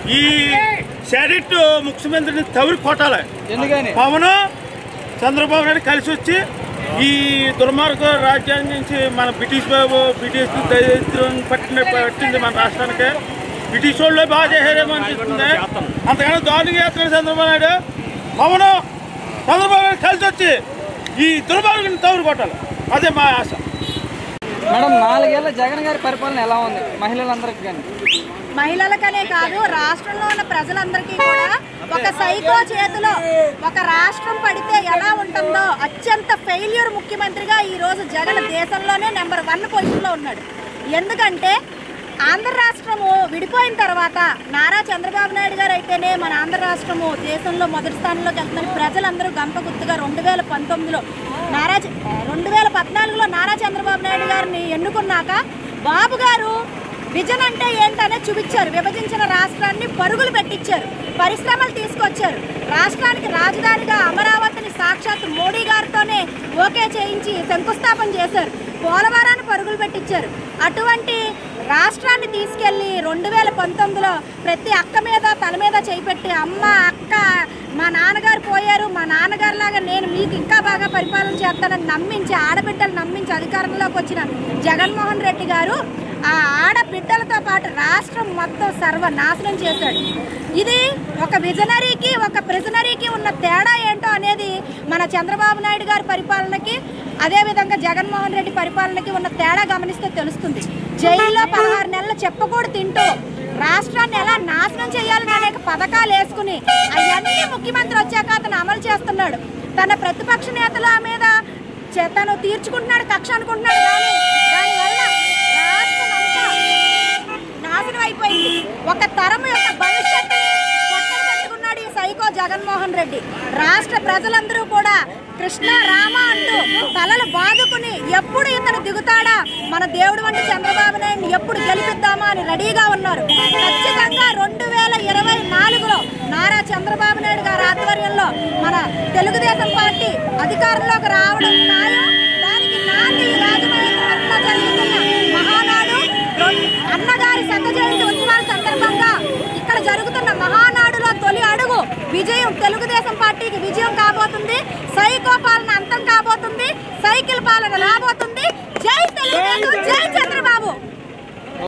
ఈ శాడిట్ ముఖ్యమంత్రిని తవిరి కొట్టాలి ఎందుకని పవన్ చంద్రబాబు నాయుడు కలిసి వచ్చి ఈ దుర్మార్గ రాజ్యాన్ని నుంచి మన బ్రిటిష్ బాబు బ్రిటిష్ దరిద్రం పట్టిన పట్టింది మన రాష్ట్రానికి బ్రిటిష్ వాళ్ళు బాగా చేశారేమో అనిపిస్తుంది అంతకన్నా దారుణంగా చేస్తున్నాడు చంద్రబాబు నాయుడు పవన్ చంద్రబాబు నాయుడు కలిసి వచ్చి ఈ దుర్మార్గుని తవరు కొట్టాలి అదే మా ఆశ మేడం నాలుగేళ్ల జగన్ గారి పరిపాలన ఎలా ఉంది మహిళలందరికీ కానీ మహిళలకనే కాదు రాష్ట్రంలో ఉన్న ప్రజలందరికీ కూడా ఒక సైకో చేతిలో ఒక రాష్ట్రం పడితే ఎలా ఉంటుందో అత్యంత ఫెయిల్యూర్ ముఖ్యమంత్రిగా ఈ రోజు జగన్ దేశంలోనే నెంబర్ వన్ పొజిషన్లో ఉన్నాడు ఎందుకంటే ఆంధ్ర రాష్ట్రము విడిపోయిన తర్వాత నారా చంద్రబాబు నాయుడు గారు అయితేనే మన ఆంధ్ర రాష్ట్రము దేశంలో మొదటి స్థానంలోకి వెళ్తుందని ప్రజలందరూ గంప గుర్తుగా రెండు వేల పంతొమ్మిదిలో నారా చ- రెండు వేల పద్నాలుగులో నారా చంద్రబాబు నాయుడు గారిని ఎన్నుకున్నాక బాబు గారు విజన్ అంటే ఏంటనే చూపించారు విభజించిన రాష్ట్రాన్ని పరుగులు పెట్టించారు పరిశ్రమలు తీసుకొచ్చారు రాష్ట్రానికి రాజధానిగా అమరావతిని సాక్షాత్ మోడీ గారితోనే ఓకే చేయించి శంకుస్థాపన చేశారు పోలవరాన్ని పరుగులు పెట్టించారు అటువంటి రాష్ట్రాన్ని తీసుకెళ్లి రెండు వేల పంతొమ్మిదిలో ప్రతి అక్క మీద తల మీద చేపెట్టి అమ్మ అక్క మా నాన్నగారు పోయారు మా నాన్నగారు లాగా నేను మీకు ఇంకా బాగా పరిపాలన చేస్తానని నమ్మించి ఆడబిడ్డలు నమ్మించి అధికారంలోకి వచ్చిన జగన్మోహన్ రెడ్డి గారు ఆ ఆడబిడ్డలతో పాటు రాష్ట్రం మొత్తం సర్వనాశనం చేశాడు ఇది ఒక విజనరీకి ఒక ప్రిజనరీకి ఉన్న తేడా ఏంటో అనేది మన చంద్రబాబు నాయుడు గారి పరిపాలనకి అదేవిధంగా జగన్మోహన్ రెడ్డి పరిపాలనకి ఉన్న తేడా గమనిస్తే తెలుస్తుంది జైల్లో పదహారు నెలలు చెప్పకూడదు తింటూ రాష్ట్రాన్ని ఎలా నాశనం చేయాలని అనేక పథకాలు వేసుకుని అవన్నీ ముఖ్యమంత్రి వచ్చాక అతను అమలు చేస్తున్నాడు తన ప్రతిపక్ష నేతల మీద చే- తను తీర్చుకుంటున్నాడు కక్ష అనుకుంటున్నాడు కానీ దానివల్ల రాష్ట్రం అంతా నాశనం అయిపోయింది ఒక తరం యొక్క భవిష్యత్తుని పొట్టన పెట్టుకున్నాడు ఈ సైకో జగన్మోహన్ రెడ్డి రాష్ట్ర ప్రజలందరూ కూడా కృష్ణ రామ అంటూ తలలు బాదుకుని ఎప్పుడు ఇతను దిగుతాడా మన దేవుడు వంటి చంద్రబాబు నాయుడు ఎప్పుడు గెలిపిద్దామా అని రెడీగా ఉన్నారు ఖచ్చితంగా రెండు వేల ఇరవై నాలుగులో నారా చంద్రబాబు నాయుడు గారి ఆధ్వర్యంలో మన తెలుగుదేశం పార్టీ అధికారంలోకి రావడం ఖాయం దానికి నాంది ఈ రాజమహేంద్రవరంలో జరుగుతున్న మహానాడు రొం- అన్నగారి శత జయంతి ఉత్సవాల సందర్భంగా ఇక్కడ జరుగుతున్న మహానాడులో తొలి అడుగు విజయం తెలుగుదేశం పార్టీకి విజయం కాబోతుంది సైకో పాలన అంతం కాబోతుంది సైకిల్ పాలన రాబోతుంది జై తెలుగుదేశం జై